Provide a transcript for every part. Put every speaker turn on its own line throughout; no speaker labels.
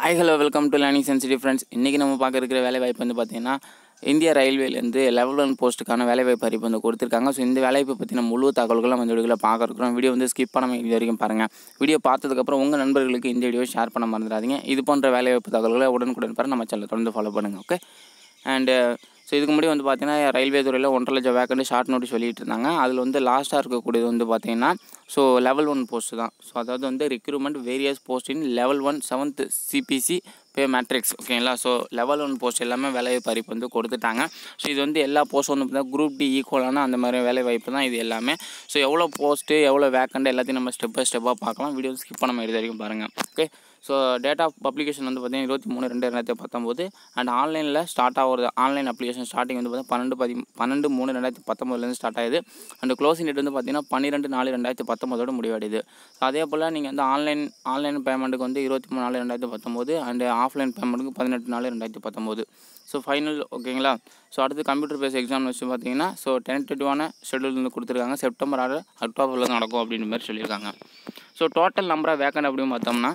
hi hello welcome to learning sensitive friends இன்றைக்கி நம்ம பார்க்க இருக்கிற வேலை வாய்ப்பு வந்து பார்த்தீங்கன்னா இந்திய ரயில்வேலேருந்து லெவல் ஒன் போஸ்ட்டுக்கான வேலைவாய்ப்பு அறிவிப்பு வந்து கொடுத்துருக்காங்க ஸோ இந்த வேலைவாய்ப்பை பற்றின முழு தகவல்களும் அந்த வீடியோவில் பார்க்க இருக்கிறோம் வீடியோ வந்து ஸ்கிப் பண்ணாமல் இது வரைக்கும் பாருங்கள் வீடியோ பார்த்ததுக்கப்புறம் உங்கள் நண்பர்களுக்கு இந்த வீடியோ ஷேர் பண்ண மறந்துடாதீங்க இது போன்ற வேலைவாய்ப்பு தகவல்களை உடனுக்குடன் பாரு நம்ம சேனலை தொடர்ந்து ஃபாலோ பண்ணுங்கள் ஓகே அண்டு ஸோ இதுக்கு முன்னாடி வந்து பார்த்தீங்கன்னா ரயில்வே துறையில் ஒன்றரை லட்சம் வேக்கண்ட் ஷார்ட் நோட்டீஸ் வெளியிட்டு இருந்தாங்க அதில் வந்து லாஸ்ட்டாக இருக்கக்கூடியது வந்து பார்த்தீங்கன்னா ஸோ லெவல் ஒன் போஸ்ட் தான் ஸோ அதாவது வந்து recruitment various post in level one seventh CPC pay matrix ஓகேங்களா ஸோ லெவல் ஒன் போஸ்ட் எல்லாமே வேலைவாய்ப்பு அறிவிப்பு வந்து கொடுத்துட்டாங்க ஸோ இது வந்து எல்லா போஸ்ட் வந்து பார்த்தீங்கன்னா குரூப் டி ஈக்குவலான அந்த மாதிரி வேலைவாய்ப்பு தான் இது எல்லாமே ஸோ எவ்வளோ போஸ்ட்டு எவ்வளோ வேக்கண்ட் எல்லாத்தையும் நம்ம ஸ்டெப் பை ஸ்டெப்பாக பார்க்கலாம் வீடியோ ஸ்கிப் பண்ண இது வரைக்கும் பாருங்கள் okay so date of publication வந்து பார்த்தீங்கன்னா இருபத்தி மூணு ரெண்டு ரெண்டாயிரத்தி பத்தொம்போது அண்ட் ஆன்லைனில் ஸ்டார்ட் ஆகுறது ஆன்லைன் அப்ளிகேஷன் ஸ்டார்டிங் வந்து பார்த்தீங்கன்னா பன்னெண்டு பதி பன்னெண்டு மூணு ரெண்டாயிரத்தி பத்தொம்போதுலேருந்து ஸ்டார்ட் ஆகுது அண்ட் க்ளோசிங் டேட் வந்து பார்த்தீங்கன்னா பன்னிரெண்டு நாலு ரெண்டாயிரத்தி பத்தொம்போதோட முடிவடையுது ஸோ அதே போல் நீங்கள் வந்து ஆன்லைன் ஆன்லைன் பேமெண்ட்டுக்கு வந்து இருபத்தி மூணு நாலு ரெண்டாயிரத்தி பத்தொம்போது அண்ட் ஆஃப்லைன் பேமெண்ட்டுக்கு பதினெட்டு நாலு ரெண்டாயிரத்தி பத்தொம்போது ஸோ ஃபைனல் ஓகேங்களா ஸோ அடுத்து கம்ப்யூட்டர் பேஸ் எக்ஸாம் வச்சு பார்த்தீங்கன்னா ஸோ டென்டேட்டிவான ஷெடியூல் வந்து கொடுத்துருக்காங்க செப்டம்பர் ஆறு அக்டோபரில் தான் நடக்கும் அப்படின்ற மாதிரி சொல்லியிருக்காங்க so total number of vacant அப்படின்னு பார்த்தோம்னா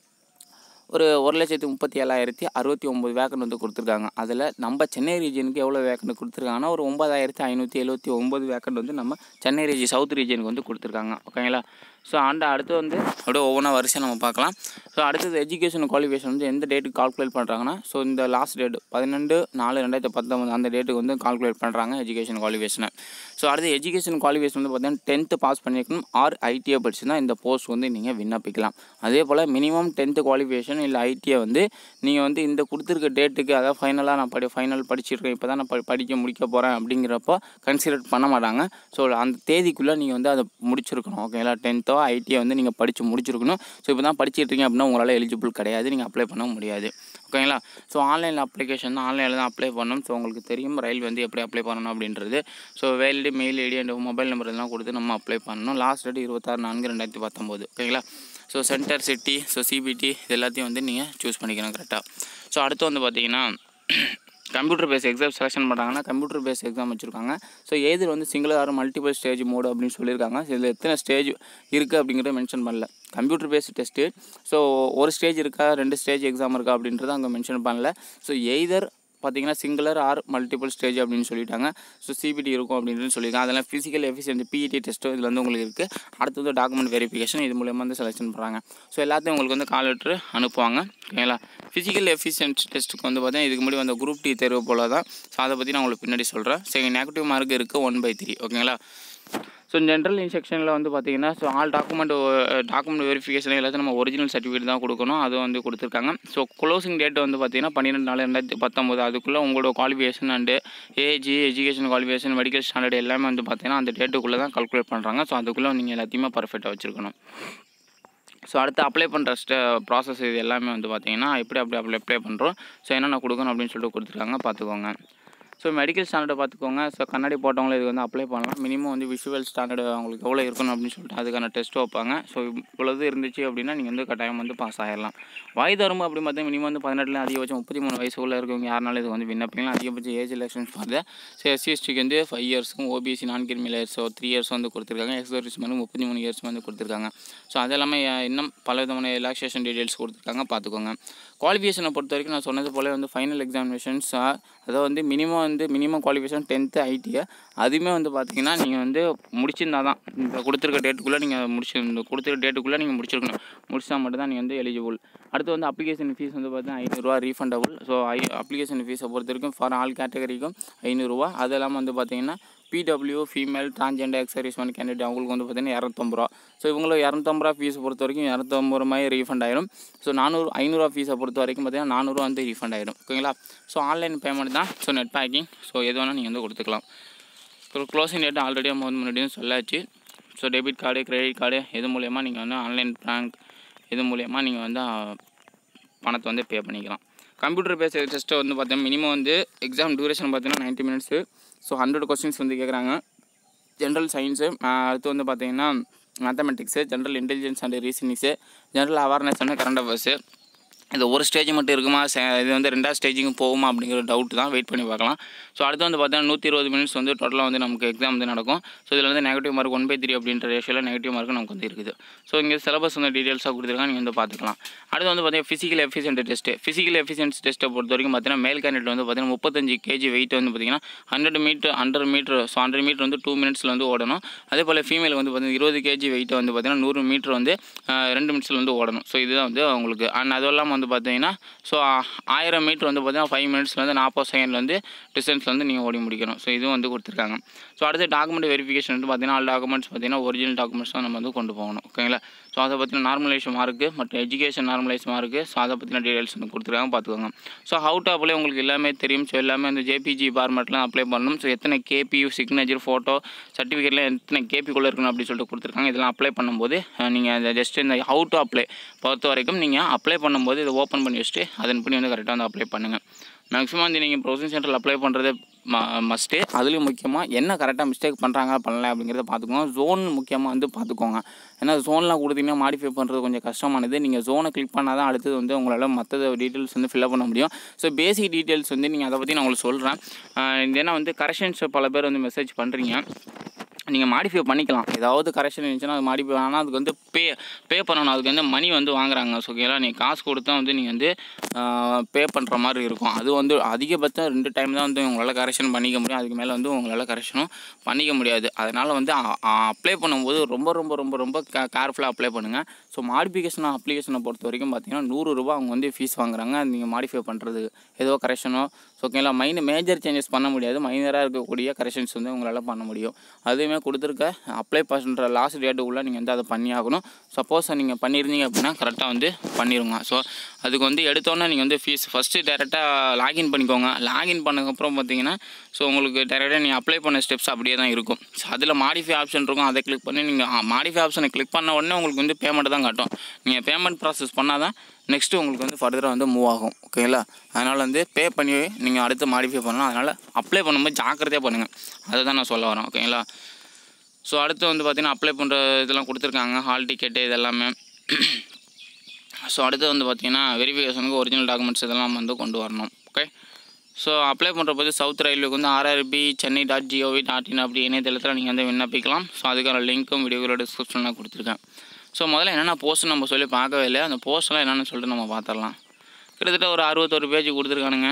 ஒரு ஒரு லட்சத்தி முப்பத்தி ஏழாயிரத்தி அறுபத்தி ஒம்பது வேக்கண்ட் வந்து கொடுத்துருக்காங்க அதில் நம்ம சென்னை ரீஜனுக்கு எவ்வளோ வேக்கண்ட் கொடுத்துருக்காங்கன்னா ஒரு ஒன்பதாயிரத்தி ஐநூற்றி எழுபத்தி ஒம்பது வேக்கண்ட் வந்து நம்ம சென்னை ரீஜன் சவுத் ரீஜனுக்கு வந்து கொடுத்துருக்காங்க ஓகேங்களா ஸோ அண்ட் அடுத்து வந்து அப்படியே ஒவ்வொன்றா வரிசையாக நம்ம பார்க்கலாம் ஸோ அடுத்தது எஜுகேஷன் குவாலிஃபிகேஷன் வந்து எந்த டேட்டுக்கு கால்குலேட் பண்ணுறாங்கன்னா ஸோ இந்த லாஸ்ட் டேட் பதினெண்டு நாலு ரெண்டாயிரத்தி பத்தொம்பது அந்த டேட்டுக்கு வந்து கால்குலேட் பண்ணுறாங்க எஜுகேஷன் குவாலிஃபிகேஷனை ஸோ அடுத்து எஜுகேஷன் குவாலிஃபிகேஷன் வந்து பார்த்தீங்கன்னா டென்த்து பாஸ் பண்ணியிருக்கணும் ஆர் ஐடிஐ படிச்சு தான் இந்த போஸ்ட் வந்து நீங்கள் விண்ணப்பிக்கலாம் அதே போல் மினிமம் டென்த்து குவாலிஃபிகேஷன் இல்லை ஐடிஐ வந்து நீங்கள் வந்து இந்த கொடுத்துருக்க டேட்டுக்கு அதாவது ஃபைனலாக நான் படி ஃபைனல் படிச்சிருக்கேன் இப்போ தான் நான் ப படிக்க முடிக்க போகிறேன் அப்படிங்கிறப்போ கன்சிடர் பண்ண மாட்டாங்க ஸோ அந்த தேதிக்குள்ளே நீங்கள் வந்து அதை முடிச்சிருக்கணும் ஓகேங்களா டென்த்தோ ஐடிஐ வந்து நீங்கள் படித்து முடிச்சிருக்கணும் ஸோ இப்போ தான் படிச்சிட்டு இருக்கீங்க அப்படின்னா உங்களால் எலிஜிபிள் கிடையாது நீங்கள் அப்ளை பண்ண முடியாது ஓகேங்களா ஸோ ஆன்லைனில் அப்ளிகேஷன் தான் ஆன்லைனில் தான் அப்ளை பண்ணணும் ஸோ உங்களுக்கு தெரியும் ரயில் வந்து எப்படி அப்ளை பண்ணணும் அப்படின்றது so valid mail ID and mobile number இதெல்லாம் கொடுத்து நம்ம அப்ளை பண்ணணும் லாஸ்ட் டேட் இருபத்தாறு நான்கு ரெண்டாயிரத்தி பத்தொம்போது ஓகேங்களா so centre city so CBT இது எல்லாத்தையும் வந்து நீங்கள் சூஸ் பண்ணிக்கணும் கரெக்டாக ஸோ அடுத்து வந்து பார்த்தீங்கன்னா கம்ப்யூட்டர் பேஸ் எக்ஸாம் செலெக்ஷன் பண்ணுறாங்கன்னா கம்ப்யூட்டர் பேஸ் எக்ஸாம் வச்சுருக்காங்க ஸோ ஏதில் வந்து single or multiple stage mode அப்படின்னு சொல்லியிருக்காங்க ஸோ இதில் எத்தனை ஸ்டேஜ் இருக்குது அப்படிங்கிறத மென்ஷன் பண்ணல கம்ப்யூட்டர் பேஸ்ட் டெஸ்ட்டு ஸோ ஒரு ஸ்டேஜ் இருக்கா ரெண்டு ஸ்டேஜ் எக்ஸாம் இருக்கா அப்படின்றத அங்கே மென்ஷன் பண்ணல ஸோ எய்தர் பார்த்தீங்கன்னா சிங்குலர் ஆர் மல்டிபிள் ஸ்டேஜ் அப்படின்னு சொல்லிட்டாங்க ஸோ சிபிடி இருக்கும் அப்படின்னு சொல்லியிருக்காங்க அதெல்லாம் ஃபிசிக்கல் எஃபிஷியன்சி பிஇடி டெஸ்ட்டும் இதில் வந்து உங்களுக்கு இருக்குது அடுத்தது டாக்குமெண்ட் வெரிஃபிகேஷன் இது மூலயமா வந்து செலெக்ஷன் பண்ணுறாங்க ஸோ எல்லாத்தையும் உங்களுக்கு வந்து கால் லெட்ரு அனுப்புவாங்க ஓகேங்களா ஃபிசிக்கல் எஃபிஷியன்சி டெஸ்ட்டுக்கு வந்து பார்த்தீங்கன்னா இதுக்கு முன்னாடி வந்த குரூப் டி தேர்வு போல் தான் ஸோ அதை பற்றி நான் உங்களுக்கு பின்னாடி சொல்கிறேன் சரி நெகட்டிவ் மார்க் இருக்குது ஒன் பை த்ரீ ஓகேங்களா ஸோ ஜென்ரல் இன்ஸ்ட்ரக்ஷனில் வந்து பார்த்தீங்கன்னா so all document document verification எல்லாத்தையும் நம்ம ஒரிஜினல் சர்டிஃபிகேட் தான் கொடுக்கணும் அது வந்து கொடுத்துருக்காங்க ஸோ க்ளோசிங் டேட் வந்து பார்த்தீங்கன்னா பன்னிரெண்டு நாலு ரெண்டாயிரத்தி பத்தொம்போது அதுக்குள்ளே உங்களோட qualification and age education qualification medical standard எல்லாமே வந்து பார்த்தீங்கன்னா அந்த டேட்டுக்குள்ளே தான் கால்குலேட் பண்ணுறாங்க ஸோ அதுக்குள்ளே நீங்கள் எல்லாத்தையுமே பர்ஃபெக்டாக வச்சுருக்கணும் ஸோ அடுத்து அப்ளை பண்ணுற ஸ்டே ப்ராசஸ் இது எல்லாமே வந்து பார்த்தீங்கன்னா எப்படி அப்படி அப்ளை அப்ளை பண்ணுறோம் ஸோ என்னென்ன கொடுக்கணும் அப்படின்னு சொல்லிட்டு கொடுத்துருக்காங்க பார்த்துக்கோங்க ஸோ மெடிக்கல் ஸ்டாண்டர்டை பார்த்துக்கோங்க ஸோ கண்ணாடி போட்டவங்களும் இது வந்து அப்ளை பண்ணலாம் மினிமம் வந்து விஷுவல் ஸ்டாண்டர்டு அவங்களுக்கு எவ்வளோ இருக்கணும் அப்படின்னு சொல்லிட்டு அதுக்கான டெஸ்ட் வைப்பாங்க ஸோ இவ்வளோது இருந்துச்சு அப்படின்னா நீங்கள் வந்து கட்டாயம் வந்து பாஸ் ஆகிடலாம் வயது வரம்பு அப்படி பார்த்தா மினிமம் வந்து பதினெட்டுல அதிகபட்சம் முப்பத்தி மூணு வயசுக்குள்ளே இருக்கவங்க யாருனாலும் இது வந்து விண்ணப்பிக்கலாம் அதிகபட்சம் ஏஜ் எலெக்ஷன்ஸ் பார்த்து ஸோ எஸ்சி எஸ்டிக்கு வந்து ஃபைவ் இயர்ஸும் ஓபிசி நான் கிரிமினல் இயர்ஸோ த்ரீ இயர்ஸ் வந்து கொடுத்துருக்காங்க எக்ஸர்விஸ் வந்து முப்பத்தி மூணு இயர்ஸ் வந்து கொடுத்துருக்காங்க ஸோ அது எல்லாமே இன்னும் பல விதமான ரிலாக்ஸேஷன் டீட்டெயில்ஸ் கொடுத்துருக்காங்க பார்த்துக்கோங்க குவாலிஃபிகேஷனை பொறுத்த வரைக்கும் நான் சொன்னது போல வந்து ஃபைனல் எக்ஸாமினேஷன்ஸ் அதாவது வந்து மினிமம் வந்து மினிமம் குவாலிஃபிகேஷன் டென்த்து ஐடியை அதுவுமே வந்து பார்த்தீங்கன்னா நீங்கள் வந்து முடிச்சிருந்தா தான் இந்த கொடுத்துருக்க டேட்டுக்குள்ளே நீங்கள் முடிச்சு இந்த கொடுத்துருக்க டேட்டுக்குள்ளே நீங்கள் முடிச்சிருக்கணும் முடிச்சா மட்டும் தான் நீங்கள் வந்து எலிஜிபிள் அடுத்து வந்து அப்ளிகேஷன் ஃபீஸ் வந்து பார்த்தீங்கன்னா ஐநூறுரூவா ரீஃபண்டபுள் ஸோ ஐ அப்ளிகேஷன் ஃபீஸை பொறுத்த வரைக்கும் ஃபார் ஆல் கேட்டகரிக்கும் ஐநூறுரூவா அது இல்லாமல் வந்து பார்த்தீங்கன்னா PW female transgender ex servicemen candidate அவங்களுக்கு வந்து பார்த்தீங்கன்னா இரநூத்தம்பது ரூபா ஸோ இவங்களுக்கு இரநூத்தம்பது ரூபா ஃபீஸ் பொறுத்த வரைக்கும் இரநூத்தம்பது ரூபாய் ரீஃபண்ட் ஆயிரும் ஸோ நானூறு ஐநூறுரூவா ஃபீஸை பொறுத்த வரைக்கும் பார்த்தீங்கன்னா நானூறுரூவா வந்து ரீஃபண்ட் ஆயிடும் ஓகேங்களா ஸோ ஆன்லைன் பேமெண்ட் தான் ஸோ நெட் பேக்கிங் ஸோ எது வேணால் நீங்கள் வந்து கொடுத்துக்கலாம் ஸோ க்ளோசிங் டேட் ஆல்ரெடி வந்து முன்னாடியும் சொல்லாச்சு so debit card credit card இது மூலயமா நீங்கள் வந்து ஆன்லைன் பேங்க் இது மூலயமா நீங்கள் வந்து பணத்தை வந்து பே பண்ணிக்கலாம் கம்ப்யூட்டர் பேஸ் டெஸ்ட்டை வந்து பார்த்தீங்கன்னா மினிமம் வந்து எக்ஸாம் டியூரேஷன் பார்த்தீங்கன்னா ninety minutes so hundred questions வந்து கேட்குறாங்க ஜென்ரல் சயின்ஸு அடுத்து வந்து பார்த்தீங்கன்னா mathematics general intelligence and reasonings general awareness and current affairs இது ஒரு ஸ்டேஜ் மட்டும் இருக்குமா சே இது வந்து ரெண்டாவது ஸ்டேஜுக்கும் போகுமா அப்படிங்கிற டவுட் தான் வெயிட் பண்ணி பார்க்கலாம் ஸோ அடுத்து வந்து பார்த்தீங்கன்னா நூற்றி இருபது மினிட்ஸ் வந்து டோட்டலாக வந்து நமக்கு எக்ஸாம் வந்து நடக்கும் ஸோ இதில் வந்து negative mark one by three அப்படின்ற ரேஷியோவில் நெகட்டிவ் மார்க் நமக்கு வந்து இருக்குது ஸோ இங்கே சிலபஸ் வந்து டீட்டெயில்ஸாக கொடுத்துருக்காங்க நீங்கள் வந்து பார்த்துக்கலாம் அடுத்து வந்து பார்த்தீங்கன்னா physical efficient test physical efficiency டெஸ்ட்டை பொறுத்த வரைக்கும் பார்த்தீங்கன்னா மேல் கேண்டிடேட் வந்து பார்த்தீங்கன்னா முப்பத்தஞ்சு கேஜி வெயிட் வந்து பார்த்தீங்கன்னா hundred metre hundred metre so hundred metre வந்து டூ மினிட்ஸில் வந்து ஓடணும் அதே போல் ஃபீமேல் வந்து பார்த்தீங்கன்னா இருபது கேஜி வெயிட் வந்து பார்த்தீங்கன்னா நூறு மீட்டர் வந்து ஆஹ், ரெண்டு நிமிஷத்தில் வந்து ஓடணும் ஸோ இதுதான் வந்து அவங்களுக்கு அண்ட் அதுவும் இல்லாமல் வந்து பார்த்தீங்கன்னா ஸோ ஆயிரம் மீட்டர் வந்து பார்த்தீங்கன்னா ஃபைவ் மினிட்ஸ்லேருந்து நாற்பது செகண்ட்ல வந்து டிஸ்டன்ஸில் வந்து நீங்கள் ஓடி முடிக்கணும் ஸோ இதுவும் வந்து கொடுத்துருக்காங்க ஸோ அடுத்து டாக்குமெண்ட் வெரிஃபிகேஷன் வந்து பார்த்தீங்கன்னா ஆல் டாக்குமெண்ட்ஸ் பார்த்தீங்கன்னா ஒரிஜினல் டாக்குமெண்ட்ஸ் தான் நம்ம வந்து கொண்டு போகணும் ஓகேங்களா ஸோ அதை பற்றின நார்மலைஸ் மார்க்கு மற்றும் எஜுகேஷன் நார்மலைஸ் மார்க்கு ஸோ அதை பற்றின டீடைல்ஸ் வந்து கொடுத்துருக்காங்க பார்த்துக்கோங்க ஸோ ஹவுட் அப்ளை உங்களுக்கு எல்லாமே தெரியும் ஸோ எல்லாமே வந்து ஜேபிஜி ஃபார்மேட்லாம் அப்ளை பண்ணணும் ஸோ எத்தனை கேபியூ சிக்னேச்சர் ஃபோட்டோ சர்டிஃபிகேட்லாம் எத்தனை கேபிக்குள்ளே இருக்கணும் அப்படின்னு சொல்லிட்டு கொடுத்துருக்காங்க இதெல்லாம் அப்ளை பண்ணும்போது நீங்கள் ஜஸ்ட் இந்த ஹவு டு அப்ளை பொறுத்த வரைக்கும் நீங்கள் அப்ளை பண்ணும்போது இதை ஓப்பன் பண்ணி வச்சுட்டு அதன் பண்ணி வந்து கரெக்டாக வந்து அப்ளை பண்ணுங்கள் மேக்ஸிமம் வந்து நீங்கள் ப்ரௌசிங் சென்டரில் அப்ளை பண்ணுறது ம மஸ்ட்டு அதுலேயும் முக்கியமாக என்ன கரெக்டாக மிஸ்டேக் பண்ணுறாங்க பண்ணல அப்படிங்கிறத பார்த்துக்கோங்க ஜோன் முக்கியமாக வந்து பார்த்துக்கோங்க ஏன்னா ஜோன்லாம் கொடுத்தீங்கன்னா மாடிஃபை பண்ணுறது கொஞ்சம் கஷ்டமானது நீங்கள் ஜோனை கிளிக் பண்ணால் தான் அடுத்தது வந்து உங்களால் மற்ற டீட்டெயில்ஸ் வந்து ஃபில்அப் பண்ண முடியும் ஸோ பேசிக் டீட்டெயில்ஸ் வந்து நீங்கள் அதை பற்றி நான் உங்களுக்கு சொல்கிறேன் ஏன்னா வந்து கரெக்ஷன்ஸ் பல பேர் வந்து மெசேஜ் பண்ணுறீங்க நீங்கள் மாடிஃபை பண்ணிக்கலாம் ஏதாவது கரெக்ஷன் இருந்துச்சுன்னா அது மாடிஃபை ஆனால் அதுக்கு வந்து பே பே பண்ணணும் அதுக்கு வந்து மணி வந்து வாங்குறாங்க ஸோ ஓகேங்களா நீங்கள் காசு கொடுத்தா வந்து நீங்கள் வந்து பே பண்ணுற மாதிரி இருக்கும் அது வந்து அதிகபட்சம் ரெண்டு டைம் தான் வந்து உங்களால் கரெக்ஷன் பண்ணிக்க முடியும் அதுக்கு மேலே வந்து உங்களால் கரெக்ஷனும் பண்ணிக்க முடியாது அதனால் வந்து அப்ளை பண்ணும்போது ரொம்ப ரொம்ப ரொம்ப ரொம்ப கேர்ஃபுல்லாக அப்ளை பண்ணுங்கள் ஸோ மாடிஃபிகேஷன் அப்ளிகேஷனை பொறுத்த வரைக்கும் பார்த்தீங்கன்னா நூறுரூவா அவங்க வந்து ஃபீஸ் வாங்குறாங்க நீங்கள் மாடிஃபை பண்ணுறதுக்கு ஏதோ கரெக்ஷனோ ஸோ ஓகேங்களா மைன் மேஜர் சேஞ்சஸ் பண்ண முடியாது மைனராக இருக்கக்கூடிய கரெக்ஷன்ஸ் வந்து உங்களால் பண்ண முடியும் அதுவுமே கொடுத்துருக்க அப்ளை பண்ணுற லாஸ்ட் டேட்டுக்குள்ளே நீங்கள் வந்து அதை பண்ணி ஆகணும் சப்போஸ் நீங்கள் பண்ணியிருந்தீங்க அப்படின்னா கரெக்டாக வந்து பண்ணிடுங்க ஸோ அதுக்கு வந்து எடுத்தோன்னே நீங்கள் வந்து ஃபீஸ் ஃபஸ்ட்டு டேரெக்டாக லாகின் பண்ணிக்கோங்க லாகின் பண்ணதுக்கப்புறம் பார்த்தீங்கன்னா ஸோ உங்களுக்கு டேரெக்டாக நீங்கள் அப்ளை பண்ண ஸ்டெப்ஸ் அப்படியே தான் இருக்கும் ஸோ அதில் மாடிஃபை ஆப்ஷன் இருக்கும் அதை கிளிக் பண்ணி நீங்கள் மாடிஃபை ஆப்ஷனை கிளிக் பண்ண உடனே உங்களுக்கு வந்து பேமெண்ட் தான் காட்டும் நீங்கள் பேமெண்ட் ப்ராசஸ் பண்ணால் தான் நெக்ஸ்ட்டு உங்களுக்கு வந்து ஃபர்தராக வந்து மூவ் ஆகும் ஓகேங்களா அதனால் வந்து பே பண்ணி நீங்கள் அடுத்து மாடிஃபை பண்ணலாம் அதனால் அப்ளை பண்ணும்போது ஜாக்கிரதையாக பண்ணுங்கள் அதை தான் நான் சொல்ல வரேன் ஓகேங்களா ஸோ அடுத்து வந்து பார்த்திங்கன்னா அப்ளை பண்ணுற இதெல்லாம் கொடுத்துருக்காங்க ஹால் டிக்கெட்டு இதெல்லாமே ஸோ அடுத்து வந்து பார்த்திங்கன்னா வெரிஃபிகேஷனுக்கு ஒரிஜினல் டாக்குமெண்ட்ஸ் இதெல்லாம் வந்து கொண்டு வரணும் ஓகே ஸோ அப்ளை பண்ணுற போது சவுத் ரயில்வேக்கு வந்து RRB Chennai dot gov dot in அப்படி இணையதளத்தில் நீங்கள் வந்து விண்ணப்பிக்கலாம் ஸோ அதுக்கான லிங்க்கும் வீடியோக்களோட டிஸ்கிரிப்ஷனில் கொடுத்துருக்கேன் ஸோ முதல்ல என்னென்ன போஸ்ட் நம்ம சொல்லி பார்க்கவே இல்லை அந்த போஸ்ட்லாம் என்னென்னு சொல்லிட்டு நம்ம பார்த்துடலாம் கிட்டத்தட்ட ஒரு அறுபத்தொரு பேஜ் கொடுத்துருக்கானுங்க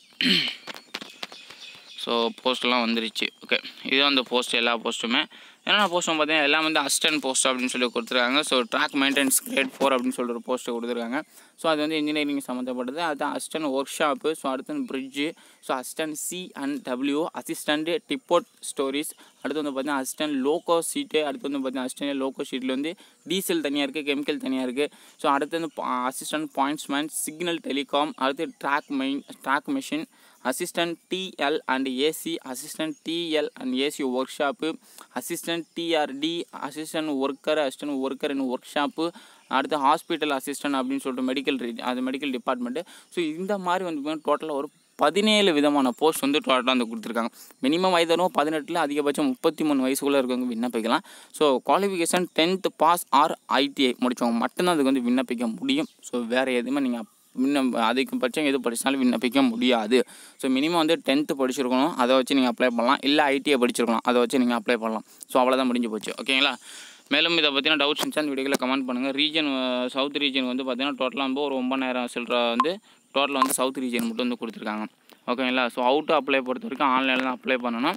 ஸோ போஸ்ட்லாம் வந்துருச்சு ஓகே இதுதான் அந்த போஸ்ட் எல்லா போஸ்ட்டுமே என்னென்ன போஸ்ட்டும் பார்த்தீங்கன்னா எல்லாம் வந்து அசிஸ்டன்ட் போஸ்ட் அப்படின்னு சொல்லி கொடுத்துருக்காங்க so track maintenance grade four அப்படின்னு சொல்லிட்டு ஒரு போஸ்ட்டு கொடுத்துருக்காங்க ஸோ அது வந்து இன்ஜினியரிங் சம்மந்தப்பட்டது அது அசிஸ்டன்ட் ஒர்க் ஷாப்பு ஸோ அடுத்து bridge so assistant C and W assistant depot stores அடுத்து வந்து பார்த்தீங்கன்னா அசிஸ்டன்ட் லோக்கோ சீட்டு அடுத்து வந்து பார்த்தீங்கன்னா அசிஸ்டன்ட் லோக்கோ ஷீட்டில் வந்து டீசல் தனியாக இருக்குது கெமிக்கல் தனியாக இருக்குது ஸோ அடுத்து வந்து அசிஸ்டன்ட் பாயிண்ட்ஸ்மேன் சிக்னல் டெலிகாம் அடுத்து track main track machine assistant TL and AC assistant TL and AC workshop assistant TRD assistant worker assistant worker in workshop அடுத்து ஹாஸ்பிட்டல் அசிஸ்டன்ட் அப்படின்னு சொல்லிட்டு medical அது medical department so இந்த மாதிரி வந்து டோட்டலாக ஒரு பதினேழு விதமான போஸ்ட் வந்து டோட்டலாக வந்து கொடுத்துருக்காங்க மினிமம் வயது வரும் பதினெட்டில் அதிகபட்சம் முப்பத்தி மூணு வயசுக்குள்ளே இருக்கவங்க விண்ணப்பிக்கலாம் so qualification tenth pass or ITI முடித்தவங்க மட்டும்தான் அதுக்கு வந்து விண்ணப்பிக்க முடியும் ஸோ வேறு எதுவுமே நீங்கள் விண்ணம் அதிகபட்சம் எது படித்தாலும் விண்ணப்பிக்க முடியாது ஸோ மினிமம் வந்து டென்த்து படிச்சிருக்கணும் அதை வச்சு நீங்கள் அப்ளை பண்ணலாம் இல்லை ஐடிஐ படிச்சிருக்கணும் அதை வச்சு நீங்கள் அப்ளை பண்ணலாம் ஸோ அவ்வளோதான் முடிஞ்சு போச்சு ஓகேங்களா மேலும் இதை பற்றின டவுட்ஸ் இருந்துச்சா அந்த வீடியோவில் கமெண்ட் பண்ணுங்கள் ரீஜன் சவுத் ரீஜன் வந்து பார்த்தீங்கன்னா டோட்டலாக வந்து ஒரு ஒம்பதாயிரம் சில்லற வந்து டோட்டலாக வந்து சவுத் ரீஜன் மட்டும் வந்து கொடுத்துருக்காங்க ஓகேங்களா ஸோ அவுட் அப்ளை பொறுத்த வரைக்கும் ஆன்லைனில் தான் அப்ளை பண்ணணும்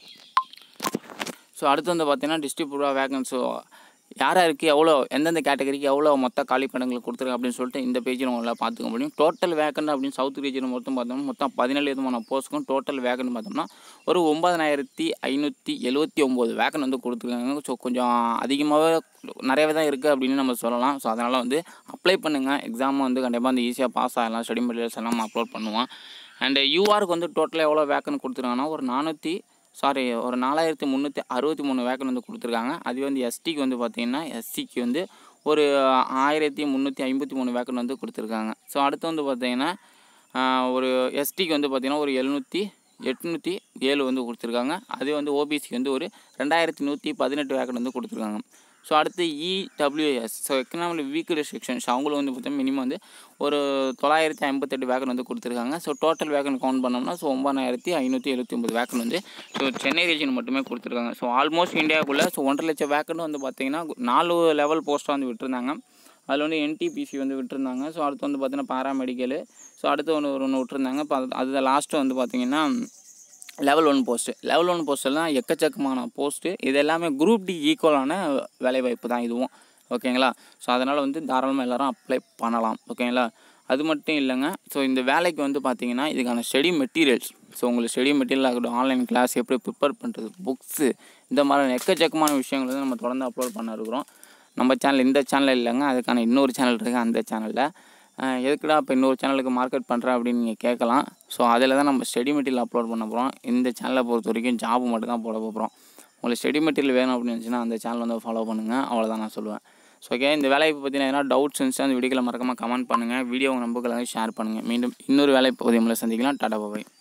ஸோ அடுத்து வந்து பார்த்தீங்கன்னா டிஸ்ட்ரிபியூட்டாக வேகன்ஸோ யார் யாருக்கு எவ்வளோ எந்தெந்த கேட்டகரிக்கு எவ்வளோ மொத்த காலி படங்கள் கொடுத்துருங்க அப்படின்னு சொல்லிட்டு இந்த பேஜில் உங்களால் பார்த்துக்க முடியும் டோட்டல் வேக்கண்ட் அப்படின்னு சவுத் ரீஜன் மொத்தம் பார்த்தோம்னா மொத்தம் பதினேழு விதமான போஸ்ட்டுக்கும் டோட்டல் வேக்கண்ட் பார்த்தோம்னா ஒரு ஒம்பதனாயிரத்தி ஐநூற்றி எழுபத்தி ஒம்பது வேக்கன் வந்து கொடுத்துருக்காங்க ஸோ கொஞ்சம் அதிகமாகவே நிறையவே தான் இருக்குது அப்படின்னு நம்ம சொல்லலாம் ஸோ அதனால் வந்து அப்ளை பண்ணுங்கள் எக்ஸாம் வந்து கண்டிப்பாக வந்து ஈஸியாக பாஸ் ஆகலாம் ஸ்டடி மெட்டீரியல்ஸ் எல்லாம் அப்லோட் பண்ணுவோம் அண்டு யூஆருக்கு வந்து டோட்டலாக எவ்வளோ வேக்கன் கொடுத்துருக்காங்கன்னா ஒரு நானூற்றி சாரி ஒரு நாலாயிரத்தி முந்நூற்றி அறுபத்தி மூணு வேக்கன் வந்து கொடுத்துருக்காங்க அதுவே வந்து எஸ்டிக்கு வந்து பார்த்திங்கன்னா எஸ்சிக்கு வந்து ஒரு ஆயிரத்தி முந்நூற்றி ஐம்பத்தி மூணு வேக்கன் வந்து கொடுத்துருக்காங்க ஸோ அடுத்து வந்து பார்த்திங்கன்னா ஒரு எஸ்டிக்கு வந்து பார்த்திங்கன்னா ஒரு எழுநூற்றி எட்நூற்றி ஏழு வந்து கொடுத்துருக்காங்க அதே வந்து ஓபிசிக்கு வந்து ஒரு ரெண்டாயிரத்தி நூற்றி பதினெட்டு வேக்கன் வந்து கொடுத்துருக்காங்க ஸோ அடுத்து EWS so economic weaker sections அவங்களும் வந்து பார்த்தீங்கன்னா மினிமம் வந்து ஒரு தொள்ளாயிரத்தி ஐம்பத்தெட்டு வேக்கன் வந்து கொடுத்துருக்காங்க ஸோ டோட்டல் வேக்கன் கவுண்ட் பண்ணோம்னா ஸோ ஒம்பதாயிரத்தி ஐநூற்றி எழுபத்தி ஒம்பது வேக்கன் வந்து ஸோ சென்னை ரீஜன் மட்டுமே கொடுத்துருக்காங்க ஸோ ஆல்மோஸ்ட் இந்தியாவுக்குள்ளே ஸோ ஒன்றரை லட்சம் வேக்கன் வந்து பார்த்தீங்கன்னா நாலு லெவல் போஸ்ட்டாக வந்து விட்டுருந்தாங்க அதில் வந்து என்டிபிசி வந்து விட்டுருந்தாங்க ஸோ அடுத்து வந்து பார்த்தீங்கன்னா பாராமெடிக்கலு ஸோ அடுத்து ஒன்று ஒரு ஒன்று விட்டுருந்தாங்க இப்போ அது அது லாஸ்ட்டு வந்து பார்த்தீங்கன்னா level one post level one போஸ்ட்டெல்லாம் எக்கச்சக்கமான போஸ்ட்டு இது எல்லாமே குரூப் டி ஈக்குவலான வேலைவாய்ப்பு தான் இதுவும் ஓகேங்களா ஸோ அதனால் வந்து தாராளமாக எல்லோரும் அப்ளை பண்ணலாம் ஓகேங்களா அது மட்டும் இல்லைங்க ஸோ இந்த வேலைக்கு வந்து பார்த்தீங்கன்னா இதுக்கான ஸ்டடி மெட்டீரியல்ஸ் ஸோ உங்களுக்கு ஸ்டடி மெட்டீரியல் ஆகட்டும் ஆன்லைன் கிளாஸ் எப்படி ப்ரிப்பேர் பண்ணுறது புக்ஸு இந்த மாதிரி எக்கச்சக்கமான விஷயங்கள் வந்து நம்ம தொடர்ந்து அப்லோட் பண்ண இருக்கிறோம் நம்ம சேனல் இந்த சேனல் இல்லைங்க அதுக்கான இன்னொரு சேனல் இருக்குது அந்த சேனலில் எதுக்குடா இப்போ இன்னொரு சேனலுக்கு மார்க்கெட் பண்ணுறேன் அப்படின்னு நீங்கள் கேட்கலாம் ஸோ அதில் தான் நம்ம ஸ்டடி மெட்டீரியல் அப்லோட் பண்ண போகிறோம் இந்த சேனலை பொறுத்த வரைக்கும் ஜாப் மட்டும் தான் போட போகிறோம் உங்களுக்கு ஸ்டடி மெட்டீரியல் வேணும் அப்படின்னு இருந்துச்சுன்னா அந்த சேனல் வந்து ஃபாலோ பண்ணுங்கள் அவ்வளோதான் நான் சொல்லுவேன் ஸோ ஓகே இந்த வேலையை பற்றி எதனா டவுட்ஸ் இருந்துச்சு அந்த வீடியோவில் மறக்காமல் கமெண்ட் பண்ணுங்கள் வீடியோ உங்கள் நம்பர்களை ஷேர் பண்ணுங்கள் மீண்டும் இன்னொரு வேலை பகுதி சந்திக்கலாம் டாடா பாய்